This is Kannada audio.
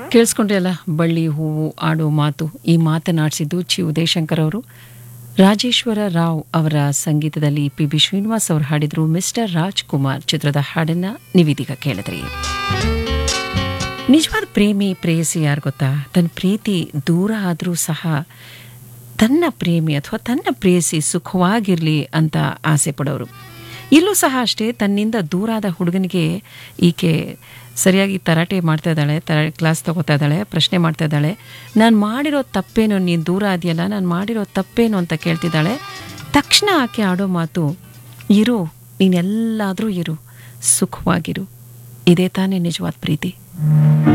ಕೇಳಿಸ್ಕೊಂಡ್ರೆ ಅಲ್ಲ ಬಳ್ಳಿ ಹೂವು ಆಡೋ ಮಾತು ಈ ಮಾತನಾಡಿಸಿದ್ದು ಚಿ ಉದಯಶಂಕರ್ ಅವರು ರಾಜೇಶ್ವರ ರಾವ್ ಅವರ ಸಂಗೀತದಲ್ಲಿ ಪಿ ಬಿ ಶ್ರೀನಿವಾಸ್ ಅವರು ಹಾಡಿದ್ರು ಮಿಸ್ಟರ್ ರಾಜ್ಕುಮಾರ್ ಚಿತ್ರದ ಹಾಡನ್ನ ನೀವೀದೀಗ ಕೇಳಿದ್ರಿ ನಿಜವಾದ ಪ್ರೇಮಿ ಪ್ರೇಯಸಿ ಯಾರು ಗೊತ್ತಾ ತನ್ನ ಪ್ರೀತಿ ದೂರ ಆದರೂ ಸಹ ತನ್ನ ಪ್ರೇಮಿ ಅಥವಾ ತನ್ನ ಪ್ರೇಯಸಿ ಸುಖವಾಗಿರಲಿ ಅಂತ ಆಸೆ ಪಡೋರು ಇಲ್ಲೂ ಸಹ ಅಷ್ಟೇ ತನ್ನಿಂದ ದೂರಾದ ಹುಡುಗನಿಗೆ ಈಕೆ ಸರಿಯಾಗಿ ತರಾಟೆ ಮಾಡ್ತಾ ಇದ್ದಾಳೆ ತರ ಕ್ಲಾಸ್ ತಗೋತಾ ಇದ್ದಾಳೆ ಪ್ರಶ್ನೆ ಮಾಡ್ತಾ ಇದ್ದಾಳೆ ನಾನು ಮಾಡಿರೋ ತಪ್ಪೇನು ನೀನು ದೂರ ಅದೆಯಲ್ಲ ನಾನು ಮಾಡಿರೋ ತಪ್ಪೇನು ಅಂತ ಕೇಳ್ತಿದ್ದಾಳೆ ತಕ್ಷಣ ಆಕೆ ಆಡೋ ಮಾತು ಇರು ನೀನೆಲ್ಲಾದರೂ ಇರು ಸುಖವಾಗಿರು ಇದೇ ತಾನೇ ನಿಜವಾದ ಪ್ರೀತಿ